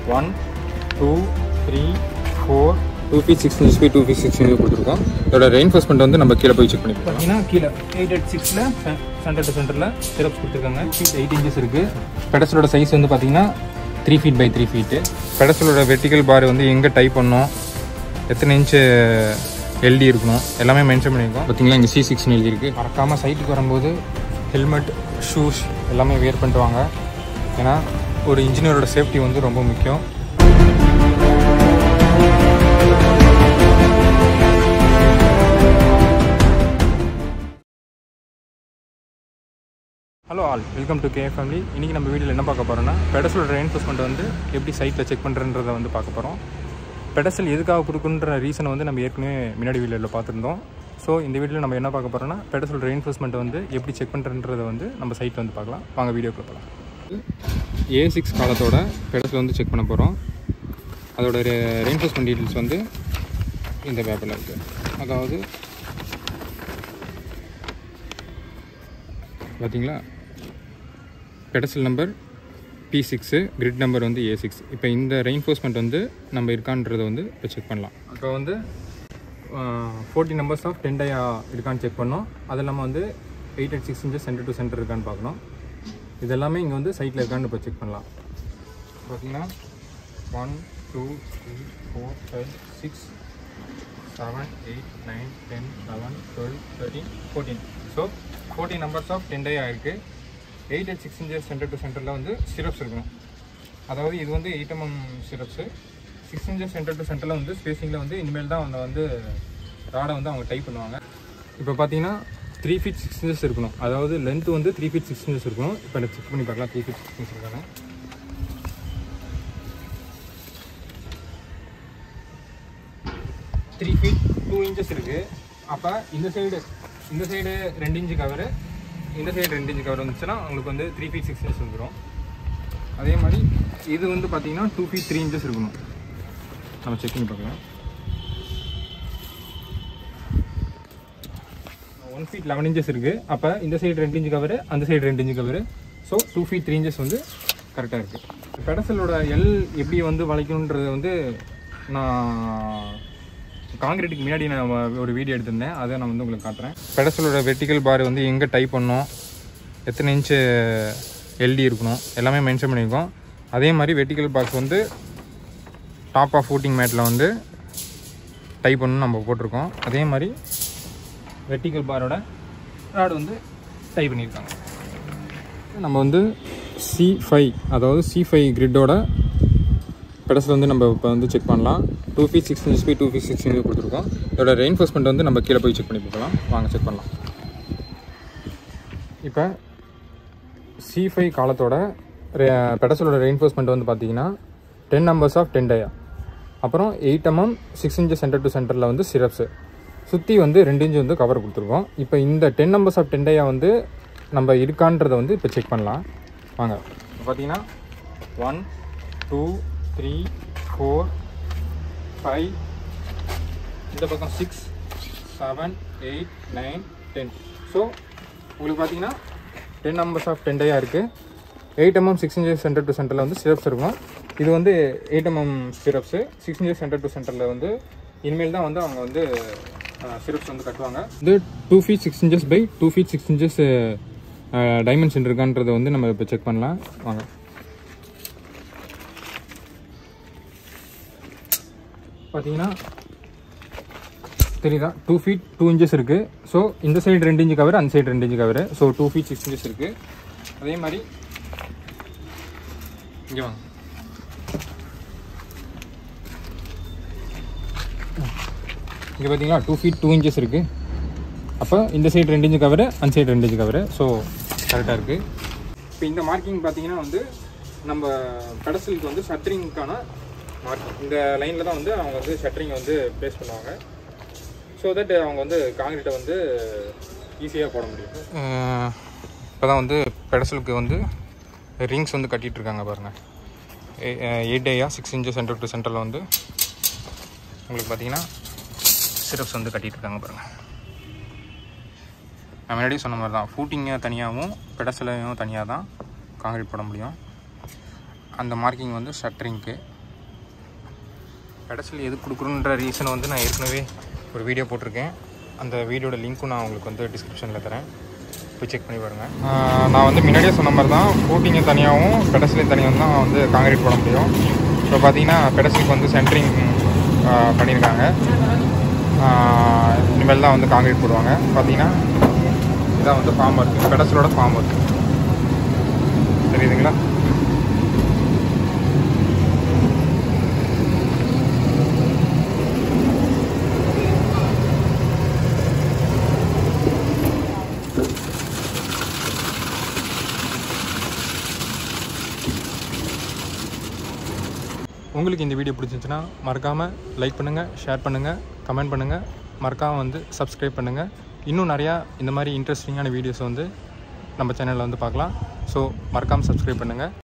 one two three four two feet six inch by two feet six inch கொடுத்துருக்கோம் இதோட reinforcement வந்து நம்ம கீழே போய் செக் பண்ணி பார்த்தீங்கன்னா கீழே எயிட் எயிட் சிக்ஸில் சென்டர் டு சென்டரில் சிரப்ஸ் கொடுத்துருக்காங்க ஃபீட் எயிட் இன்ச்சஸ் இருக்குது பெடசலோட சைஸ் வந்து பார்த்தீங்கன்னா three feet by three feet பெடசலோட வெர்டிக்கல் பார் வந்து எங்கே டைப் பண்ணோம் எத்தனை இன்ச்சு எல்டி இருக்கணும் எல்லாமே மென்ஷன் பண்ணியிருக்கோம் பார்த்தீங்களா இங்கே சி சிக்ஸ்னு எழுதியிருக்கு மறக்காமல் சைட்டுக்கு வரும்போது ஹெல்மெட் ஷூஸ் எல்லாமே வேர் பண்ணிட்டு வாங்க ஏன்னா ஒரு இன்ஜினியரோட சேஃப்டி வந்து ரொம்ப முக்கியம் hello all welcome to K family இன்றைக்கி நம்ம வீடியோவில் என்ன பார்க்க போகிறோம்னா பெடசலோட ரெயின்ஃபோர்ஸ்மெண்ட் வந்து எப்படி சைட்டில் செக் பண்ணுறன்றதை வந்து பார்க்க போகிறோம் பெடசல் எதுக்காக கொடுக்குன்ற ரீசனை வந்து நம்ம ஏற்கனவே முன்னாடி வீடியோவில் பார்த்துருந்தோம் ஸோ இந்த வீடியோவில் நம்ம என்ன பார்க்க போகிறோம்னா பெடசல் ரெயின்ஃபோர்ஸ்மெண்ட் வந்து எப்படி செக் பண்ணுறன்றதை வந்து நம்ம சைட்டில் வந்து பார்க்கலாம் வாங்க வீடியோக்குள்ள போகலாம் ஏ சிக்ஸ் காலத்தோட பெடசல் வந்து செக் பண்ண போகிறோம் அதோட ரெயின்ஃபோர்ஸ்மெண்ட் டீட்டெயில்ஸ் வந்து இந்த பேப்பரில் இருக்குது அதாவது பார்த்தீங்களா pedestal number B six grid number வந்து ஏ சிக்ஸ் இப்போ இந்த ரெயின்ஃபோர்ஸ்மெண்ட் வந்து நம்ம இருக்கான்றதை வந்து இப்போ செக் பண்ணலாம் இப்போ வந்து forty numbers of ten dia இருக்கான்னு செக் பண்ணோம் அது இல்லாமல் வந்து eight eight six inches centre to centre இருக்கான்னு பார்க்கணும் இது எல்லாமே இங்கே வந்து சைட்டில் இருக்கான்னு இப்போ செக் பண்ணலாம் பார்த்தீங்கன்னா one two three four five six seven eight nine ten eleven twelve thirteen fourteen so fourteen numbers of ten dia ஆயிருக்கு eight eight six inches centre to சென்டரில் வந்து சிரப்ஸ் இருக்கணும் அதாவது இது வந்து eight mm stirrups six inches centre to சென்டரில் வந்து ஸ்பேசிங்கில் வந்து இனிமேல் தான் அவங்க வந்து ராடை வந்து அவங்க டைப் பண்ணுவாங்க இப்போ பார்த்தீங்கன்னா த்ரீ ஃபீட் சிக்ஸ் இன்ச்சஸ் இருக்கணும் அதாவது லென்த் வந்து த்ரீ ஃபீட் சிக்ஸ் இன்ச்சஸ் இருக்கணும் இப்போ எனக்கு செக் பண்ணி பார்க்கலாம் த்ரீ ஃபீட் சிக்ஸ் இன்ச்சஸ் இருக்காங்க த்ரீ ஃபீட் டூ இன்ச்சஸ் இருக்குது அப்போ இந்த சைடு இந்த சைடு ரெண்டு இன்ச்சு கவரு இந்த சைடு ரெண்டு இன்ச்சு கவர் வந்துச்சுன்னா உங்களுக்கு வந்து த்ரீ ஃபீட் சிக்ஸ் இன்ச்சஸ் வந்துடும் அதே மாதிரி இது வந்து பார்த்தீங்கன்னா டூ ஃபீட் த்ரீ இன்ச்சஸ் இருக்கணும் நம்ம செக் பண்ணி பார்க்கலாம் ஒன் ஃபீட் லெவன் இன்ச்சஸ் இருக்குது அப்போ இந்த சைடு ரெண்டு இன்ச்சு கவரு அந்த சைடு ரெண்டு inch cover so two feet three inches வந்து கரெக்டாக இருக்குது பெடசலோட எல் எப்படி வந்து வளைக்கணுன்றது வந்து நான் காங்கிரீட்டுக்கு முன்னாடி நான் ஒரு வீடியோ எடுத்திருந்தேன் அதை நான் வந்து உங்களுக்கு காட்டுறேன் பெடசலோட வெர்டிக்கல் பார் வந்து எங்கே டைப் பண்ணோம் எத்தனை இன்ச்சு எல்டி இருக்கணும் எல்லாமே மென்ஷன் பண்ணியிருக்கோம் அதே மாதிரி வெர்டிக்கல் பாக்ஸ் வந்து டாப் ஆஃப் ஃபூட்டிங் மேட்டில் வந்து டைப் பண்ணணும் நம்ம போட்டிருக்கோம் அதே மாதிரி வெர்டிக்கல் பாரோட ராடு வந்து டைப் பண்ணியிருக்காங்க நம்ம வந்து சி ஃபைவ் அதாவது சி ஃபைவ் கிரிட்டோட பெடஸில் வந்து நம்ம இப்போ வந்து செக் பண்ணலாம் two feet six inch by two feet six inch கொடுத்துருக்கோம் இதோட ரெயின்ஃபோர்ஸ்மெண்ட் வந்து நம்ம கீழே போய் செக் பண்ணி பார்க்கலாம் வாங்க செக் பண்ணலாம் இப்போ சி ஃபைவ் காலத்தோட பெடசலோட ரெயின்ஃபோர்ஸ்மெண்ட் வந்து பார்த்தீங்கன்னா ten numbers of ten dia அப்புறம் eight mm six inch centre to சென்டரில் வந்து சிரப்ஸு சுற்றி வந்து ரெண்டு இன்ச்சு வந்து கவர் கொடுத்துருக்கோம் இப்போ இந்த ten numbers of ten dia வந்து நம்ம இருக்கான்றதை வந்து இப்போ செக் பண்ணலாம் வாங்க இப்போ பார்த்தீங்கன்னா one two three four five இந்த பக்கம் six seven eight nine ten so உங்களுக்கு பார்த்தீங்கன்னா டென் நம்பர்ஸ் ஆஃப் டென் டேயாக இருக்குது eight mm six inches centre to சென்டரில் வந்து சிரப்ஸ் இருக்கும் இது வந்து eight mm stirrups six inches centre to சென்டரில் வந்து இனிமேல் தான் வந்து அவங்க வந்து சிரப்ஸ் வந்து கட்டுவாங்க இது two feet six inches by two feet six inches dimension இருக்கான்றதை வந்து நம்ம இப்போ செக் பண்ணலாம் வாங்க பார்த்தீங்கன்னா தெரியுதா டூ ஃபீட் டூ இன்ச்சஸ் இருக்குது ஸோ இந்த சைடு ரெண்டு இன்ச்சு கவர் அந்த சைடு ரெண்டு inch cover so two feet six inches இருக்குது அதே மாதிரி இங்கே வாங்க இங்கே பார்த்தீங்களா டூ ஃபீட் டூ இன்ச்சஸ் இருக்குது அப்போ இந்த சைடு ரெண்டு இன்ச்சு கவர் அந்த சைடு ரெண்டு இன்ச்சு கவர் ஸோ கரெக்டாக இருக்குது இப்போ இந்த மார்க்கிங் பார்த்தீங்கன்னா வந்து நம்ம கடசலுக்கு வந்து ஷட்டரிங்க்கான மார்க்கிங் இந்த லைனில் தான் வந்து அவங்க வந்து ஷட்டரிங்கை வந்து ப்ளேஸ் பண்ணுவாங்க ஸோ தட் அவங்க வந்து காங்கிரீட்டை வந்து ஈஸியாக போட முடியும் இப்போ தான் வந்து பெடசலுக்கு வந்து ரிங்ஸ் வந்து கட்டிகிட்டு இருக்காங்க பாருங்கள் eight dia six inch centre to சென்டரில் வந்து உங்களுக்கு பார்த்தீங்கன்னா சிரப்ஸ் வந்து கட்டிகிட்டு இருக்காங்க பாருங்கள் நான் முன்னாடியே சொன்ன மாதிரி தான் ஃபூட்டிங்கை தனியாகவும் பெடசலையும் தனியாக தான் காங்கிரீட் போட முடியும் அந்த மார்க்கிங் வந்து ஷட்டரிங்க்கு பெடசல் எது கொடுக்குறோன்ற ரீசன் வந்து நான் ஏற்கனவே ஒரு வீடியோ போட்டிருக்கேன் அந்த வீடியோட லிங்க்கும் நான் உங்களுக்கு வந்து டிஸ்கிரிப்ஷனில் தரேன் போய் செக் பண்ணி பாருங்கள் நான் வந்து முன்னாடியே சொன்ன மாதிரி தான் ஃபோட்டிங்கும் தனியாகவும் பெடசலையும் தனியாகவும் தான் வந்து காங்கிரீட் போட முடியும் இப்போ பார்த்தீங்கன்னா பெடசலுக்கு வந்து சென்ட்ரிங் பண்ணியிருக்காங்க ஆஹ் இனிமேல் தான் வந்து காங்கிரீட் போடுவாங்க பார்த்தீங்கன்னா இதான் வந்து ஃபார்ம் ஒர்க் பெடசலோட ஃபார்ம் ஒர்க் தெரியுதுங்களா உங்களுக்கு இந்த வீடியோ பிடிச்சிருந்துச்சுன்னா மறக்காமல் லைக் பண்ணுங்கள் ஷேர் பண்ணுங்கள் கமெண்ட் பண்ணுங்கள் மறக்காமல் வந்து சப்ஸ்கிரைப் பண்ணுங்கள் இன்னும் நிறையா இந்த மாதிரி இன்ட்ரெஸ்டிங்கான வீடியோஸ் வந்து நம்ம சேனலில் வந்து பார்க்கலாம் ஸோ மறக்காமல் சப்ஸ்கிரைப் பண்ணுங்கள்